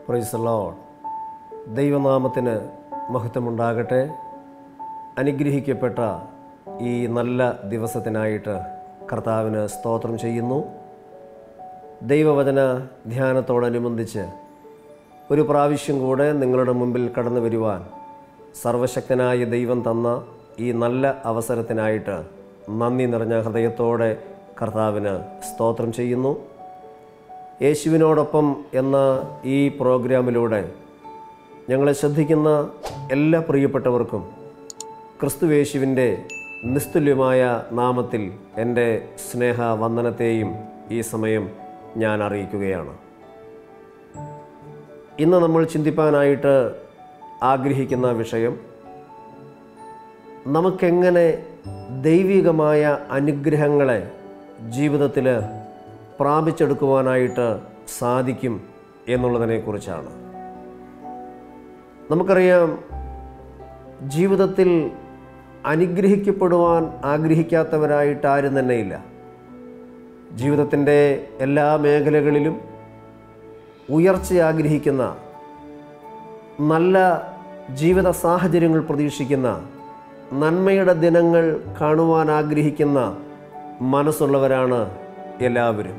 price load ദൈവനാമത്തിന് മഹത്വമുണ്ടാകട്ടെ അനുഗ്രഹിക്കപ്പെട്ട ഈ നല്ല ദിവസത്തിനായിട്ട് കർത്താവിന് സ്തോത്രം ചെയ്യുന്നു ദൈവവചന ധ്യാനത്തോടനുബന്ധിച്ച് ഒരു പ്രാവശ്യം കൂടെ നിങ്ങളുടെ മുമ്പിൽ കടന്നു വരുവാൻ സർവശക്തനായ ദൈവം തന്ന ഈ നല്ല അവസരത്തിനായിട്ട് നന്ദി നിറഞ്ഞ ഹൃദയത്തോടെ കർത്താവിന് സ്തോത്രം ചെയ്യുന്നു യേശുവിനോടൊപ്പം എന്ന ഈ പ്രോഗ്രാമിലൂടെ ഞങ്ങളെ ശ്രദ്ധിക്കുന്ന എല്ലാ പ്രിയപ്പെട്ടവർക്കും ക്രിസ്തുവേശുവിൻ്റെ നിസ്തുല്യമായ നാമത്തിൽ എൻ്റെ സ്നേഹ വന്ദനത്തെയും ഈ സമയം ഞാൻ അറിയിക്കുകയാണ് ഇന്ന് നമ്മൾ ചിന്തിപ്പാനായിട്ട് ആഗ്രഹിക്കുന്ന വിഷയം നമുക്കെങ്ങനെ ദൈവികമായ അനുഗ്രഹങ്ങളെ ജീവിതത്തിൽ പ്രാപിച്ചെടുക്കുവാനായിട്ട് സാധിക്കും എന്നുള്ളതിനെക്കുറിച്ചാണ് നമുക്കറിയാം ജീവിതത്തിൽ അനുഗ്രഹിക്കപ്പെടുവാൻ ആഗ്രഹിക്കാത്തവരായിട്ട് ആരും തന്നെയില്ല ജീവിതത്തിൻ്റെ എല്ലാ മേഖലകളിലും ഉയർച്ച ആഗ്രഹിക്കുന്ന നല്ല ജീവിത സാഹചര്യങ്ങൾ പ്രതീക്ഷിക്കുന്ന നന്മയുടെ ദിനങ്ങൾ കാണുവാൻ ആഗ്രഹിക്കുന്ന മനസ്സുള്ളവരാണ് എല്ലാവരും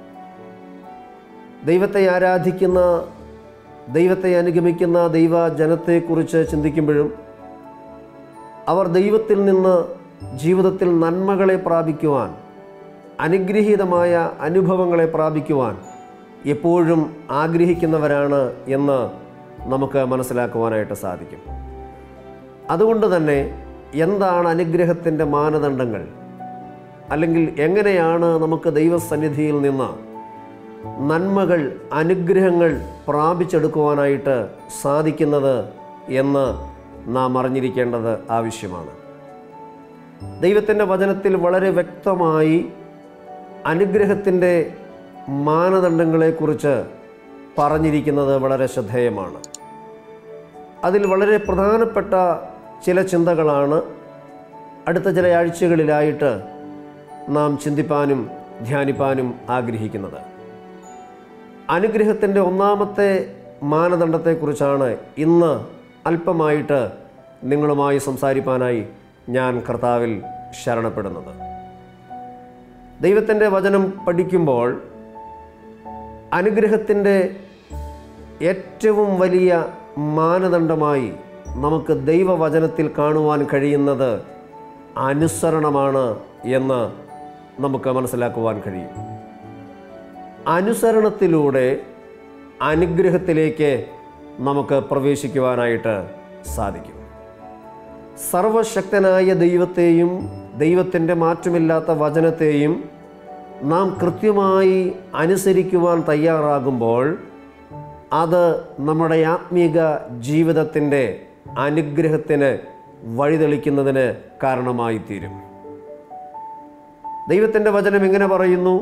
ദൈവത്തെ ആരാധിക്കുന്ന ദൈവത്തെ അനുഗമിക്കുന്ന ദൈവ ജനത്തെക്കുറിച്ച് ചിന്തിക്കുമ്പോഴും അവർ ദൈവത്തിൽ നിന്ന് ജീവിതത്തിൽ നന്മകളെ പ്രാപിക്കുവാൻ അനുഗ്രഹീതമായ അനുഭവങ്ങളെ പ്രാപിക്കുവാൻ എപ്പോഴും ആഗ്രഹിക്കുന്നവരാണ് എന്ന് നമുക്ക് മനസ്സിലാക്കുവാനായിട്ട് സാധിക്കും അതുകൊണ്ട് തന്നെ എന്താണ് അനുഗ്രഹത്തിൻ്റെ മാനദണ്ഡങ്ങൾ അല്ലെങ്കിൽ എങ്ങനെയാണ് നമുക്ക് ദൈവസന്നിധിയിൽ നിന്ന് നന്മകൾ അനുഗ്രഹങ്ങൾ പ്രാപിച്ചെടുക്കുവാനായിട്ട് സാധിക്കുന്നത് എന്ന് നാം അറിഞ്ഞിരിക്കേണ്ടത് ആവശ്യമാണ് ദൈവത്തിൻ്റെ വചനത്തിൽ വളരെ വ്യക്തമായി അനുഗ്രഹത്തിൻ്റെ മാനദണ്ഡങ്ങളെക്കുറിച്ച് പറഞ്ഞിരിക്കുന്നത് വളരെ ശ്രദ്ധേയമാണ് അതിൽ വളരെ പ്രധാനപ്പെട്ട ചില ചിന്തകളാണ് അടുത്ത ചില ആഴ്ചകളിലായിട്ട് നാം ചിന്തിപ്പാനും ധ്യാനിപ്പാനും ആഗ്രഹിക്കുന്നത് അനുഗ്രഹത്തിൻ്റെ ഒന്നാമത്തെ മാനദണ്ഡത്തെക്കുറിച്ചാണ് ഇന്ന് അല്പമായിട്ട് നിങ്ങളുമായി സംസാരിപ്പാനായി ഞാൻ കർത്താവിൽ ശരണപ്പെടുന്നത് ദൈവത്തിൻ്റെ വചനം പഠിക്കുമ്പോൾ അനുഗ്രഹത്തിൻ്റെ ഏറ്റവും വലിയ മാനദണ്ഡമായി നമുക്ക് ദൈവവചനത്തിൽ കാണുവാൻ കഴിയുന്നത് അനുസരണമാണ് എന്ന് നമുക്ക് മനസ്സിലാക്കുവാൻ കഴിയും അനുസരണത്തിലൂടെ അനുഗ്രഹത്തിലേക്ക് നമുക്ക് പ്രവേശിക്കുവാനായിട്ട് സാധിക്കും സർവശക്തനായ ദൈവത്തെയും ദൈവത്തിൻ്റെ മാറ്റമില്ലാത്ത വചനത്തെയും നാം കൃത്യമായി അനുസരിക്കുവാൻ തയ്യാറാകുമ്പോൾ അത് നമ്മുടെ ആത്മീക ജീവിതത്തിൻ്റെ അനുഗ്രഹത്തിന് വഴിതെളിക്കുന്നതിന് കാരണമായി തീരും ദൈവത്തിൻ്റെ വചനം ഇങ്ങനെ പറയുന്നു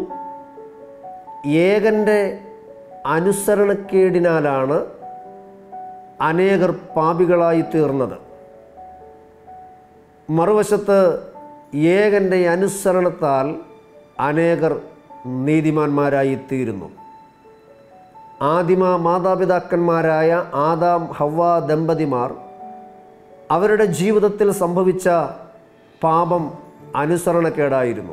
ഏകൻ്റെ അനുസരണക്കേടിനാലാണ് അനേകർ പാപികളായി തീർന്നത് മറുവശത്ത് ഏകൻ്റെ അനുസരണത്താൽ അനേകർ നീതിമാന്മാരായി തീരുന്നു ആദിമ മാതാപിതാക്കന്മാരായ ആദാം ഹവ്വ ദമ്പതിമാർ അവരുടെ ജീവിതത്തിൽ സംഭവിച്ച പാപം അനുസരണക്കേടായിരുന്നു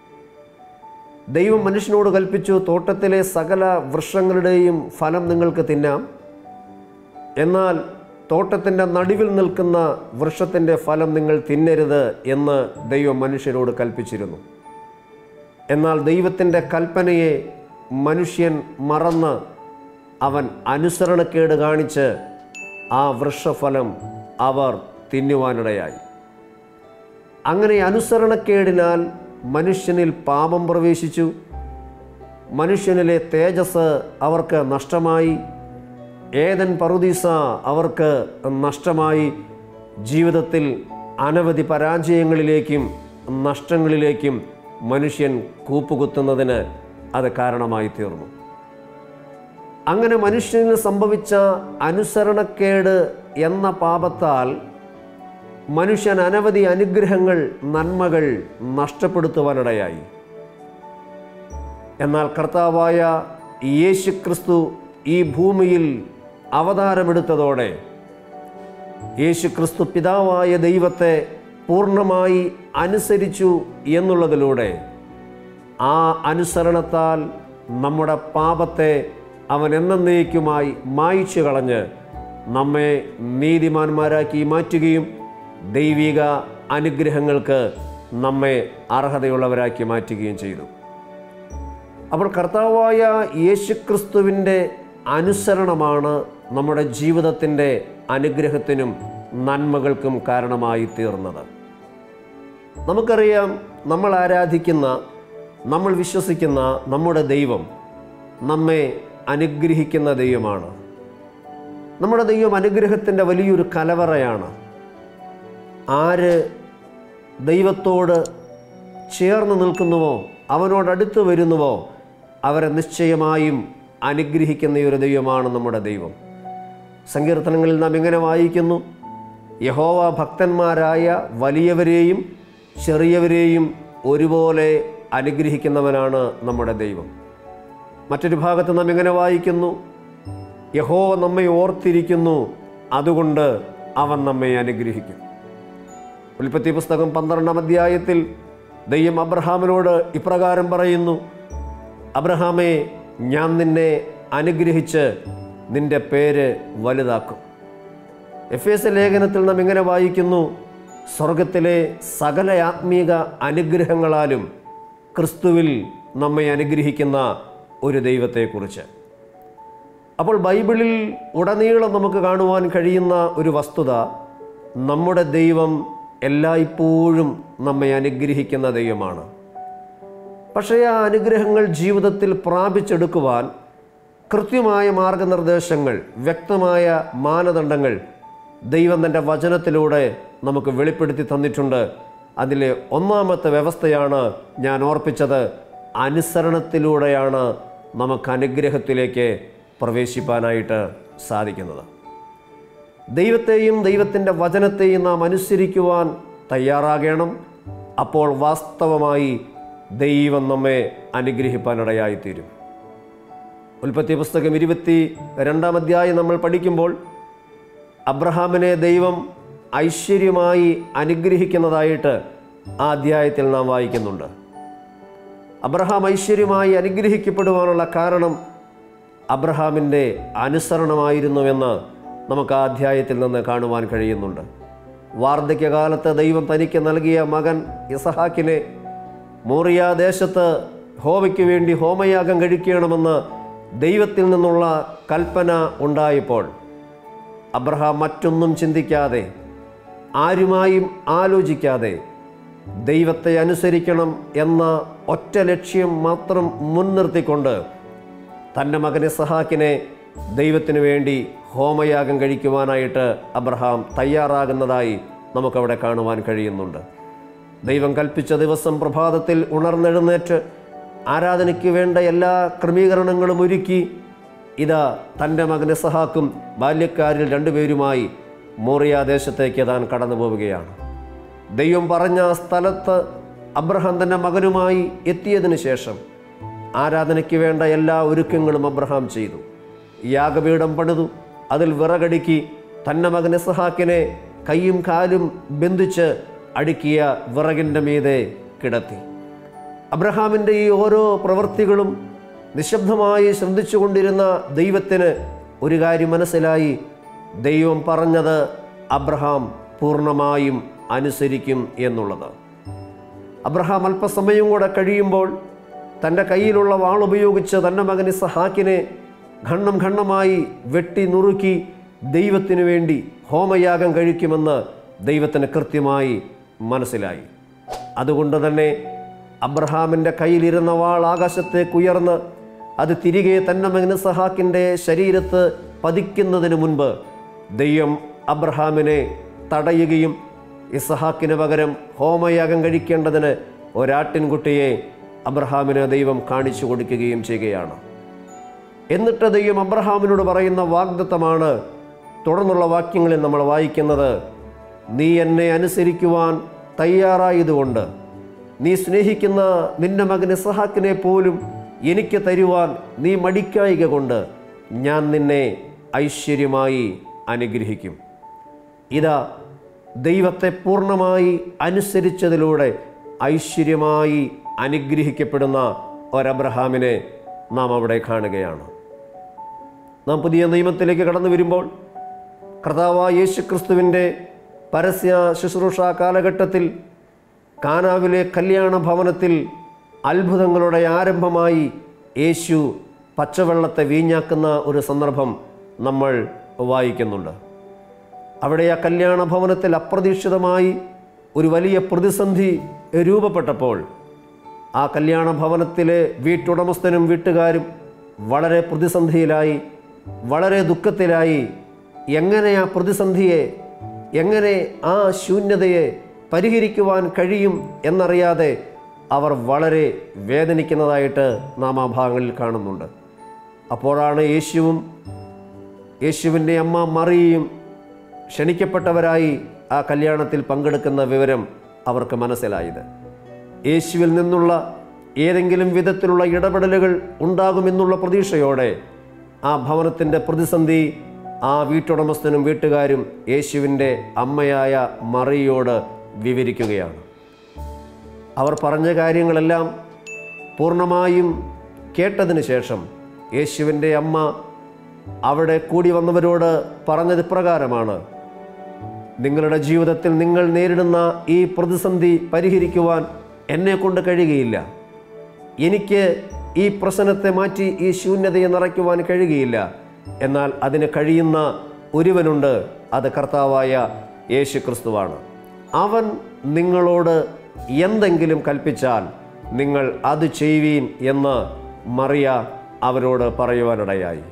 ദൈവം മനുഷ്യനോട് കൽപ്പിച്ചു തോട്ടത്തിലെ സകല വൃക്ഷങ്ങളുടെയും ഫലം നിങ്ങൾക്ക് തിന്നാം എന്നാൽ തോട്ടത്തിൻ്റെ നടുവിൽ നിൽക്കുന്ന വൃക്ഷത്തിൻ്റെ ഫലം നിങ്ങൾ തിന്നരുത് എന്ന് ദൈവം മനുഷ്യരോട് കൽപ്പിച്ചിരുന്നു എന്നാൽ ദൈവത്തിൻ്റെ കൽപ്പനയെ മനുഷ്യൻ മറന്ന് അവൻ അനുസരണക്കേട് കാണിച്ച് ആ വൃക്ഷഫലം അവർ തിന്നുവാനിടയായി അങ്ങനെ അനുസരണക്കേടിനാൽ മനുഷ്യനിൽ പാപം പ്രവേശിച്ചു മനുഷ്യനിലെ തേജസ് അവർക്ക് നഷ്ടമായി ഏതൻ പറുദീസ അവർക്ക് നഷ്ടമായി ജീവിതത്തിൽ അനവധി പരാജയങ്ങളിലേക്കും നഷ്ടങ്ങളിലേക്കും മനുഷ്യൻ കൂപ്പുകുത്തുന്നതിന് അത് കാരണമായി തീർന്നു അങ്ങനെ മനുഷ്യന് സംഭവിച്ച അനുസരണക്കേട് എന്ന പാപത്താൽ മനുഷ്യൻ അനവധി അനുഗ്രഹങ്ങൾ നന്മകൾ നഷ്ടപ്പെടുത്തുവാനിടയായി എന്നാൽ കർത്താവായ യേശു ക്രിസ്തു ഈ ഭൂമിയിൽ അവതാരമെടുത്തതോടെ യേശു ക്രിസ്തു പിതാവായ ദൈവത്തെ പൂർണ്ണമായി അനുസരിച്ചു എന്നുള്ളതിലൂടെ ആ അനുസരണത്താൽ നമ്മുടെ പാപത്തെ അവൻ എന്നേക്കുമായി മായിച്ചു കളഞ്ഞ് നമ്മെ നീതിമാന്മാരാക്കി മാറ്റുകയും ദൈവിക അനുഗ്രഹങ്ങൾക്ക് നമ്മെ അർഹതയുള്ളവരാക്കി മാറ്റുകയും ചെയ്തു അപ്പോൾ കർത്താവായ യേശുക്രിസ്തുവിൻ്റെ അനുസരണമാണ് നമ്മുടെ ജീവിതത്തിൻ്റെ അനുഗ്രഹത്തിനും നന്മകൾക്കും കാരണമായി തീർന്നത് നമുക്കറിയാം നമ്മൾ ആരാധിക്കുന്ന നമ്മൾ വിശ്വസിക്കുന്ന നമ്മുടെ ദൈവം നമ്മെ അനുഗ്രഹിക്കുന്ന ദൈവമാണ് നമ്മുടെ ദൈവം അനുഗ്രഹത്തിൻ്റെ വലിയൊരു കലവറയാണ് ആര് ദൈവത്തോട് ചേർന്ന് നിൽക്കുന്നുവോ അവനോടടുത്ത് വരുന്നുവോ അവരെ നിശ്ചയമായും അനുഗ്രഹിക്കുന്ന ഒരു ദൈവമാണ് നമ്മുടെ ദൈവം സങ്കീർത്തനങ്ങളിൽ നാം ഇങ്ങനെ വായിക്കുന്നു യഹോവ ഭക്തന്മാരായ വലിയവരെയും ചെറിയവരെയും ഒരുപോലെ അനുഗ്രഹിക്കുന്നവനാണ് നമ്മുടെ ദൈവം മറ്റൊരു ഭാഗത്ത് നാം ഇങ്ങനെ വായിക്കുന്നു യഹോവ നമ്മെ ഓർത്തിരിക്കുന്നു അതുകൊണ്ട് അവൻ നമ്മെ അനുഗ്രഹിക്കും ഉൽപ്പത്തി പുസ്തകം പന്ത്രണ്ടാം അധ്യായത്തിൽ ദൈവം അബ്രഹാമിനോട് ഇപ്രകാരം പറയുന്നു അബ്രഹാമേ ഞാൻ നിന്നെ അനുഗ്രഹിച്ച് നിന്റെ പേര് വലുതാക്കും എഫ് എസ് ലേഖനത്തിൽ നാം ഇങ്ങനെ വായിക്കുന്നു സ്വർഗത്തിലെ സകല ആത്മീക അനുഗ്രഹങ്ങളാലും ക്രിസ്തുവിൽ നമ്മെ അനുഗ്രഹിക്കുന്ന ഒരു ദൈവത്തെക്കുറിച്ച് അപ്പോൾ ബൈബിളിൽ ഉടനീളം നമുക്ക് കാണുവാൻ കഴിയുന്ന ഒരു വസ്തുത നമ്മുടെ ദൈവം എല്ലായ്പ്പോഴും നമ്മെ അനുഗ്രഹിക്കുന്ന ദൈവമാണ് പക്ഷേ ആ അനുഗ്രഹങ്ങൾ ജീവിതത്തിൽ പ്രാപിച്ചെടുക്കുവാൻ കൃത്യമായ മാർഗനിർദ്ദേശങ്ങൾ വ്യക്തമായ മാനദണ്ഡങ്ങൾ ദൈവം തൻ്റെ വചനത്തിലൂടെ നമുക്ക് വെളിപ്പെടുത്തി തന്നിട്ടുണ്ട് അതിലെ ഒന്നാമത്തെ വ്യവസ്ഥയാണ് ഞാൻ ഓർപ്പിച്ചത് അനുസരണത്തിലൂടെയാണ് നമുക്ക് അനുഗ്രഹത്തിലേക്ക് പ്രവേശിപ്പാനായിട്ട് സാധിക്കുന്നത് ദൈവത്തെയും ദൈവത്തിൻ്റെ വചനത്തെയും നാം അനുസരിക്കുവാൻ തയ്യാറാകണം അപ്പോൾ വാസ്തവമായി ദൈവം നമ്മെ അനുഗ്രഹിപ്പാനിടയായിത്തീരും ഉൽപ്പത്തി പുസ്തകം ഇരുപത്തി രണ്ടാം അധ്യായം നമ്മൾ പഠിക്കുമ്പോൾ അബ്രഹാമിനെ ദൈവം ഐശ്വര്യമായി അനുഗ്രഹിക്കുന്നതായിട്ട് ആ അധ്യായത്തിൽ നാം വായിക്കുന്നുണ്ട് അബ്രഹാം ഐശ്വര്യമായി അനുഗ്രഹിക്കപ്പെടുവാനുള്ള കാരണം അബ്രഹാമിൻ്റെ അനുസരണമായിരുന്നുവെന്ന് നമുക്ക് ആ അധ്യായത്തിൽ നിന്ന് കാണുവാൻ കഴിയുന്നുണ്ട് വാർദ്ധക്യകാലത്ത് ദൈവം തനിക്ക് നൽകിയ മകൻ ഇസഹാക്കിനെ മോറിയ ദേശത്ത് ഹോമയ്ക്ക് വേണ്ടി ഹോമയാഗം കഴിക്കണമെന്ന് ദൈവത്തിൽ നിന്നുള്ള കൽപ്പന ഉണ്ടായപ്പോൾ അബ്രഹാം മറ്റൊന്നും ചിന്തിക്കാതെ ആരുമായും ആലോചിക്കാതെ ദൈവത്തെ അനുസരിക്കണം എന്ന ഒറ്റ ലക്ഷ്യം മാത്രം മുൻനിർത്തിക്കൊണ്ട് തൻ്റെ മകനെ സഹാക്കിനെ ദൈവത്തിനു വേണ്ടി ഹോമയാഗം കഴിക്കുവാനായിട്ട് അബ്രഹാം തയ്യാറാകുന്നതായി നമുക്കവിടെ കാണുവാൻ കഴിയുന്നുണ്ട് ദൈവം കൽപ്പിച്ച ദിവസം പ്രഭാതത്തിൽ ഉണർന്നെഴുന്നേറ്റ് ആരാധനയ്ക്ക് വേണ്ട എല്ലാ ക്രമീകരണങ്ങളും ഒരുക്കി ഇതാ തൻ്റെ മകനെ സഹാക്കും ബാല്യക്കാരിൽ രണ്ടുപേരുമായി മോറിയ ദേശത്തേക്ക് താൻ കടന്നു പോവുകയാണ് ദൈവം പറഞ്ഞ ആ സ്ഥലത്ത് അബ്രഹാം തൻ്റെ മകനുമായി എത്തിയതിനു ശേഷം ആരാധനയ്ക്ക് വേണ്ട എല്ലാ ഒരുക്കങ്ങളും അബ്രഹാം ചെയ്തു യാഗപീഠം പണിതു അതിൽ വിറകടുക്കി തൻ്റെ മകനെ സഹാക്കിനെ കൈയും കാലും ബന്ധിച്ച് അടുക്കിയ വിറകിൻ്റെ മീതെ കിടത്തി അബ്രഹാമിൻ്റെ ഈ ഓരോ പ്രവൃത്തികളും നിശബ്ദമായി ശ്രദ്ധിച്ചുകൊണ്ടിരുന്ന ദൈവത്തിന് ഒരു കാര്യം മനസ്സിലായി ദൈവം പറഞ്ഞത് അബ്രഹാം പൂർണ്ണമായും അനുസരിക്കും എന്നുള്ളത് അബ്രഹാം അല്പസമയം കൂടെ കഴിയുമ്പോൾ തൻ്റെ കയ്യിലുള്ള വാൾ ഉപയോഗിച്ച് തൻ്റെ മകൻ ഇസഹാക്കിനെ ഖണ്ണം ഖണ്ണമായി വെട്ടി നുറുക്കി ദൈവത്തിനു വേണ്ടി ഹോമയാഗം കഴിക്കുമെന്ന് ദൈവത്തിന് കൃത്യമായി മനസ്സിലായി അതുകൊണ്ട് തന്നെ അബ്രഹാമിൻ്റെ കയ്യിലിരുന്ന വാൾ ആകാശത്തേക്ക് ഉയർന്ന് അത് തിരികെ തൻ്റെ മകന് സഹാക്കിൻ്റെ ശരീരത്ത് പതിക്കുന്നതിന് മുൻപ് ദൈവം അബ്രഹാമിനെ തടയുകയും ഇസഹാക്കിന് പകരം ഹോമയാഗം കഴിക്കേണ്ടതിന് ഒരാട്ടിൻകുട്ടിയെ അബ്രഹാമിന് ദൈവം കാണിച്ചു കൊടുക്കുകയും ചെയ്യുകയാണ് എന്നിട്ട് ദൈവം അബ്രഹാമിനോട് പറയുന്ന വാഗ്ദത്തമാണ് തുടർന്നുള്ള വാക്യങ്ങളിൽ നമ്മൾ വായിക്കുന്നത് നീ എന്നെ അനുസരിക്കുവാൻ തയ്യാറായതുകൊണ്ട് നീ സ്നേഹിക്കുന്ന നിന്റെ മകൻ ഇസഹാക്കിനെ പോലും എനിക്ക് തരുവാൻ നീ മടിക്കായിക കൊണ്ട് ഞാൻ നിന്നെ ഐശ്വര്യമായി അനുഗ്രഹിക്കും ഇതാ ദൈവത്തെ പൂർണ്ണമായി അനുസരിച്ചതിലൂടെ ഐശ്വര്യമായി അനുഗ്രഹിക്കപ്പെടുന്ന ഒരബ്രഹാമിനെ നാം അവിടെ കാണുകയാണ് നാം പുതിയ നിയമത്തിലേക്ക് കടന്നു വരുമ്പോൾ കർത്താവായ യേശു ക്രിസ്തുവിൻ്റെ പരസ്യ ശുശ്രൂഷ കാലഘട്ടത്തിൽ കാനാവിലെ കല്യാണ ഭവനത്തിൽ അത്ഭുതങ്ങളുടെ ആരംഭമായി യേശു പച്ചവെള്ളത്തെ വീഞ്ഞാക്കുന്ന ഒരു സന്ദർഭം നമ്മൾ വായിക്കുന്നുണ്ട് അവിടെ ആ കല്യാണ ഭവനത്തിൽ അപ്രതീക്ഷിതമായി ഒരു വലിയ പ്രതിസന്ധി രൂപപ്പെട്ടപ്പോൾ ആ കല്യാണ ഭവനത്തിലെ വീട്ടുടമസ്ഥനും വീട്ടുകാരും വളരെ പ്രതിസന്ധിയിലായി വളരെ ദുഃഖത്തിലായി എങ്ങനെ ആ പ്രതിസന്ധിയെ എങ്ങനെ ആ ശൂന്യതയെ പരിഹരിക്കുവാൻ കഴിയും എന്നറിയാതെ അവർ വളരെ വേദനിക്കുന്നതായിട്ട് നാം ആ ഭാഗങ്ങളിൽ കാണുന്നുണ്ട് അപ്പോഴാണ് യേശുവും യേശുവിൻ്റെ അമ്മ മറിയയും ക്ഷണിക്കപ്പെട്ടവരായി ആ കല്യാണത്തിൽ പങ്കെടുക്കുന്ന വിവരം അവർക്ക് മനസ്സിലായത് യേശുവിൽ നിന്നുള്ള ഏതെങ്കിലും വിധത്തിലുള്ള ഇടപെടലുകൾ ഉണ്ടാകുമെന്നുള്ള പ്രതീക്ഷയോടെ ആ ഭവനത്തിൻ്റെ പ്രതിസന്ധി ആ വീട്ടുടമസ്ഥനും വീട്ടുകാരും യേശുവിൻ്റെ അമ്മയായ മറിയോട് വിവരിക്കുകയാണ് അവർ പറഞ്ഞ കാര്യങ്ങളെല്ലാം പൂർണ്ണമായും കേട്ടതിന് ശേഷം യേശുവിൻ്റെ അമ്മ അവിടെ കൂടി വന്നവരോട് പറഞ്ഞത് ഇപ്രകാരമാണ് നിങ്ങളുടെ ജീവിതത്തിൽ നിങ്ങൾ നേരിടുന്ന ഈ പ്രതിസന്ധി പരിഹരിക്കുവാൻ എന്നെ കൊണ്ട് കഴിയുകയില്ല എനിക്ക് ഈ പ്രശ്നത്തെ മാറ്റി ഈ ശൂന്യതയെ നിറയ്ക്കുവാൻ കഴിയുകയില്ല എന്നാൽ അതിന് കഴിയുന്ന ഒരുവനുണ്ട് അത് കർത്താവായ യേശു ക്രിസ്തുവാണ് അവൻ നിങ്ങളോട് എന്തെങ്കിലും കൽപ്പിച്ചാൽ നിങ്ങൾ അത് ചെയ്യുവീൻ എന്ന് മറിയ അവരോട് പറയുവാനിടയായി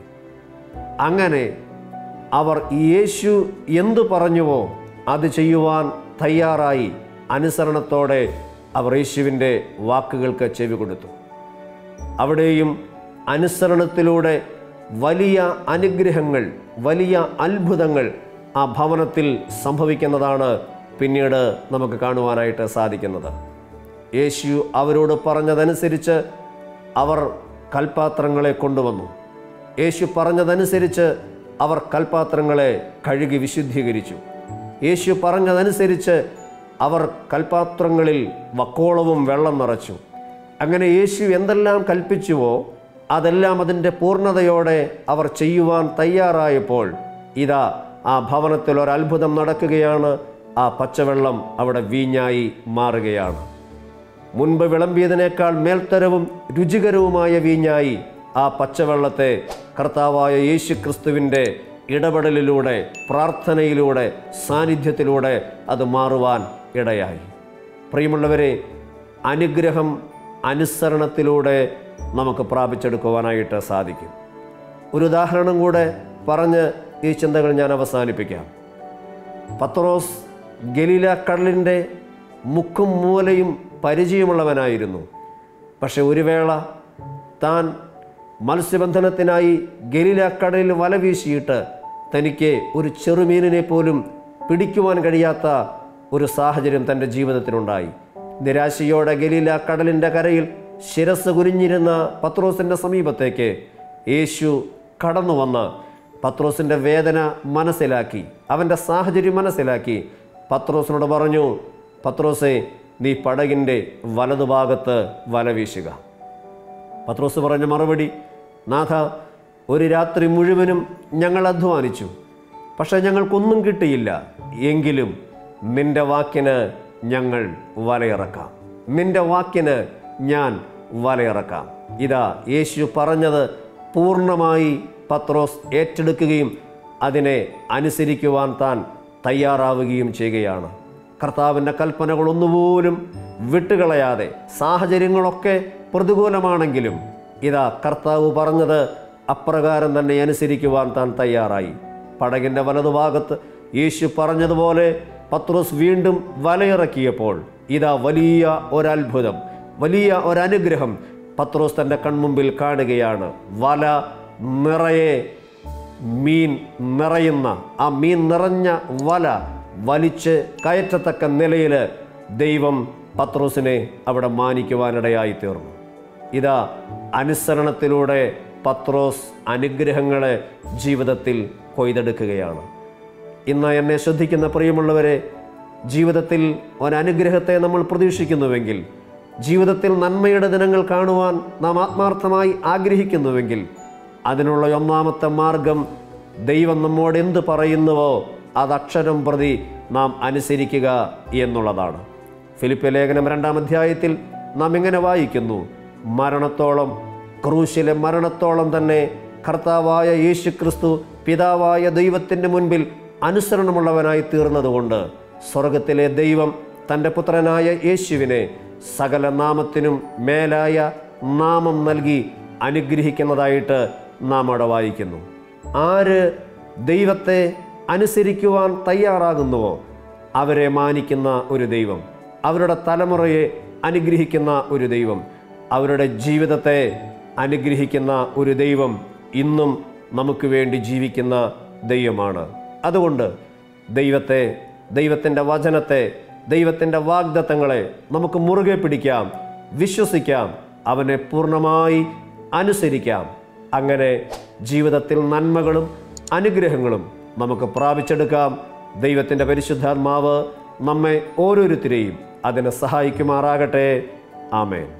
അങ്ങനെ അവർ യേശു എന്തു പറഞ്ഞുവോ അത് ചെയ്യുവാൻ തയ്യാറായി അനുസരണത്തോടെ അവർ യേശുവിൻ്റെ വാക്കുകൾക്ക് ചെവി കൊടുത്തു അവിടെയും അനുസരണത്തിലൂടെ വലിയ അനുഗ്രഹങ്ങൾ വലിയ അത്ഭുതങ്ങൾ ആ ഭവനത്തിൽ സംഭവിക്കുന്നതാണ് പിന്നീട് നമുക്ക് കാണുവാനായിട്ട് സാധിക്കുന്നത് യേശു അവരോട് പറഞ്ഞതനുസരിച്ച് അവർ കൽപ്പാത്രങ്ങളെ കൊണ്ടുവന്നു യേശു പറഞ്ഞതനുസരിച്ച് അവർ കൽപ്പാത്രങ്ങളെ കഴുകി വിശുദ്ധീകരിച്ചു യേശു പറഞ്ഞതനുസരിച്ച് അവർ കൽപ്പാത്രങ്ങളിൽ വക്കോളവും വെള്ളം നിറച്ചു അങ്ങനെ യേശു എന്തെല്ലാം കൽപ്പിച്ചുവോ അതെല്ലാം അതിൻ്റെ പൂർണ്ണതയോടെ അവർ ചെയ്യുവാൻ തയ്യാറായപ്പോൾ ഇതാ ആ ഭവനത്തിൽ ഒരു അത്ഭുതം നടക്കുകയാണ് ആ പച്ചവെള്ളം അവിടെ വീഞ്ഞായി മാറുകയാണ് മുൻപ് വിളമ്പിയതിനേക്കാൾ മേൽത്തരവും രുചികരവുമായ വീഞ്ഞായി ആ പച്ചവെള്ളത്തെ കർത്താവായ യേശു ക്രിസ്തുവിൻ്റെ ഇടപെടലിലൂടെ പ്രാർത്ഥനയിലൂടെ സാന്നിധ്യത്തിലൂടെ അത് മാറുവാൻ ഇടയായി പ്രിയമുള്ളവരെ അനുഗ്രഹം അനുസരണത്തിലൂടെ നമുക്ക് പ്രാപിച്ചെടുക്കുവാനായിട്ട് സാധിക്കും ഒരു ഉദാഹരണം കൂടെ പറഞ്ഞ് ഈ ചിന്തകൾ ഞാൻ അവസാനിപ്പിക്കാം പത്രോസ് ഗലീല കടലിൻ്റെ മുക്കും മൂലയും പരിചയമുള്ളവനായിരുന്നു പക്ഷെ ഒരു വേള താൻ മത്സ്യബന്ധനത്തിനായി ഗലീല കടലിൽ വല വീശിയിട്ട് തനിക്ക് ഒരു ചെറുമീനിനെ പോലും പിടിക്കുവാൻ കഴിയാത്ത ഒരു സാഹചര്യം തൻ്റെ ജീവിതത്തിലുണ്ടായി നിരാശയോടെ ഗലീല കടലിൻ്റെ കരയിൽ ശിരസ് കുരിഞ്ഞിരുന്ന പത്രോസിൻ്റെ സമീപത്തേക്ക് യേശു കടന്നു വന്ന് പത്രോസിൻ്റെ വേദന മനസ്സിലാക്കി അവൻ്റെ സാഹചര്യം മനസ്സിലാക്കി പത്രോസിനോട് പറഞ്ഞു പത്രോസെ നീ പടകിൻ്റെ വലതുഭാഗത്ത് വല വീശുക പത്രോസ് പറഞ്ഞ മറുപടി നാഥ ഒരു രാത്രി മുഴുവനും ഞങ്ങൾ അധ്വാനിച്ചു പക്ഷെ ഞങ്ങൾക്കൊന്നും കിട്ടിയില്ല എങ്കിലും നിന്റെ വാക്കിന് ഞങ്ങൾ വലയിറക്കാം നിന്റെ വാക്കിന് ഞാൻ വലയിറക്കാം ഇതാ യേശു പറഞ്ഞത് പൂർണ്ണമായി പത്രോസ് ഏറ്റെടുക്കുകയും അതിനെ അനുസരിക്കുവാൻ താൻ തയ്യാറാവുകയും ചെയ്യുകയാണ് കർത്താവിൻ്റെ കൽപ്പനകൾ ഒന്നുപോലും വിട്ടുകളയാതെ സാഹചര്യങ്ങളൊക്കെ പ്രതികൂലമാണെങ്കിലും ഇതാ കർത്താവ് പറഞ്ഞത് അപ്രകാരം തന്നെ അനുസരിക്കുവാൻ താൻ തയ്യാറായി പടകിൻ്റെ വലതുഭാഗത്ത് യേശു പറഞ്ഞതുപോലെ പത്രോസ് വീണ്ടും വലയിറക്കിയപ്പോൾ ഇതാ വലിയ ഒരത്ഭുതം വലിയ ഒരനുഗ്രഹം പത്രോസ് തൻ്റെ കൺമുമ്പിൽ കാണുകയാണ് വല നിറയെ മീൻ നിറയുന്ന ആ മീൻ നിറഞ്ഞ വല വലിച്ച് കയറ്റത്തക്ക നിലയിൽ ദൈവം പത്രോസിനെ അവിടെ മാനിക്കുവാനിടയായി തീർന്നു ഇതാ അനുസരണത്തിലൂടെ പത്രോസ് അനുഗ്രഹങ്ങളെ ജീവിതത്തിൽ കൊയ്തെടുക്കുകയാണ് ഇന്ന് എന്നെ ശ്രദ്ധിക്കുന്ന പ്രിയമുള്ളവരെ ജീവിതത്തിൽ ഒരനുഗ്രഹത്തെ നമ്മൾ പ്രതീക്ഷിക്കുന്നുവെങ്കിൽ ജീവിതത്തിൽ നന്മയുടെ ദിനങ്ങൾ കാണുവാൻ നാം ആത്മാർത്ഥമായി ആഗ്രഹിക്കുന്നുവെങ്കിൽ അതിനുള്ള ഒന്നാമത്തെ മാർഗം ദൈവം നമ്മോട് എന്ത് പറയുന്നുവോ അത് അക്ഷരം പ്രതി നാം അനുസരിക്കുക എന്നുള്ളതാണ് ഫിലിപ്പ് ലേഖനം രണ്ടാം അധ്യായത്തിൽ നാം ഇങ്ങനെ വായിക്കുന്നു മരണത്തോളം ക്രൂശിലെ മരണത്തോളം തന്നെ കർത്താവായ യേശു ക്രിസ്തു പിതാവായ ദൈവത്തിൻ്റെ മുൻപിൽ അനുസരണമുള്ളവനായി തീർന്നതുകൊണ്ട് സ്വർഗത്തിലെ ദൈവം തൻ്റെ പുത്രനായ യേശുവിനെ സകല നാമത്തിനും മേലായ നാമം നൽകി അനുഗ്രഹിക്കുന്നതായിട്ട് നാം അവിടെ വായിക്കുന്നു ആര് ദൈവത്തെ അനുസരിക്കുവാൻ തയ്യാറാകുന്നുവോ അവരെ മാനിക്കുന്ന ഒരു ദൈവം അവരുടെ തലമുറയെ അനുഗ്രഹിക്കുന്ന ഒരു ദൈവം അവരുടെ ജീവിതത്തെ അനുഗ്രഹിക്കുന്ന ഒരു ദൈവം ഇന്നും നമുക്ക് വേണ്ടി ജീവിക്കുന്ന ദൈവമാണ് അതുകൊണ്ട് ദൈവത്തെ ദൈവത്തിൻ്റെ വചനത്തെ ദൈവത്തിൻ്റെ വാഗ്ദത്തങ്ങളെ നമുക്ക് മുറുകെ പിടിക്കാം വിശ്വസിക്കാം അവനെ പൂർണ്ണമായി അനുസരിക്കാം അങ്ങനെ ജീവിതത്തിൽ നന്മകളും അനുഗ്രഹങ്ങളും നമുക്ക് പ്രാപിച്ചെടുക്കാം ദൈവത്തിൻ്റെ പരിശുദ്ധാത്മാവ് നമ്മെ ഓരോരുത്തരെയും അതിനെ സഹായിക്കുമാറാകട്ടെ ആമേൻ